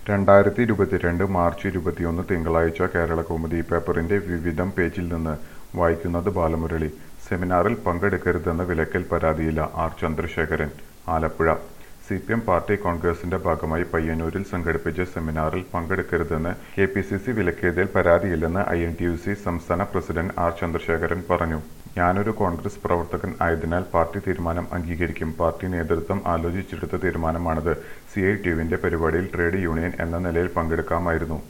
രണ്ടായിരത്തി ഇരുപത്തിരണ്ട് മാർച്ച് ഇരുപത്തിയൊന്ന് തിങ്കളാഴ്ച കേരളകൗമുദി പേപ്പറിന്റെ വിവിധം പേജിൽ നിന്ന് വായിക്കുന്നത് ബാലമുരളി സെമിനാറിൽ പങ്കെടുക്കരുതെന്ന് വിലക്കൽ പരാതിയില്ല R Chandrasekharan Alappuzha C P M party കോൺഗ്രസിന്റെ ഭാഗമായി പയ്യന്നൂരിൽ സംഘടിപ്പിച്ച സെമിനാറിൽ പങ്കെടുക്കരുതെന്ന് കെ പി സി സി വിലക്കിയതിൽ പരാതിയില്ലെന്ന് I N T U C സംസ്ഥാന പ്രസിഡന്റ് ആർ ചന്ദ്രശേഖരൻ പറഞ്ഞു ഞാനൊരു കോൺഗ്രസ് പ്രവർത്തകൻ ആയതിനാൽ പാർട്ടി തീരുമാനം അംഗീകരിക്കും പാർട്ടി നേതൃത്വം ആലോചിച്ചെടുത്ത തീരുമാനമാണത് സി ഐ ടി യുവിന്റെ പരിപാടിയിൽ ട്രേഡ് യൂണിയൻ എന്ന നിലയിൽ പങ്കെടുക്കാമായിരുന്നു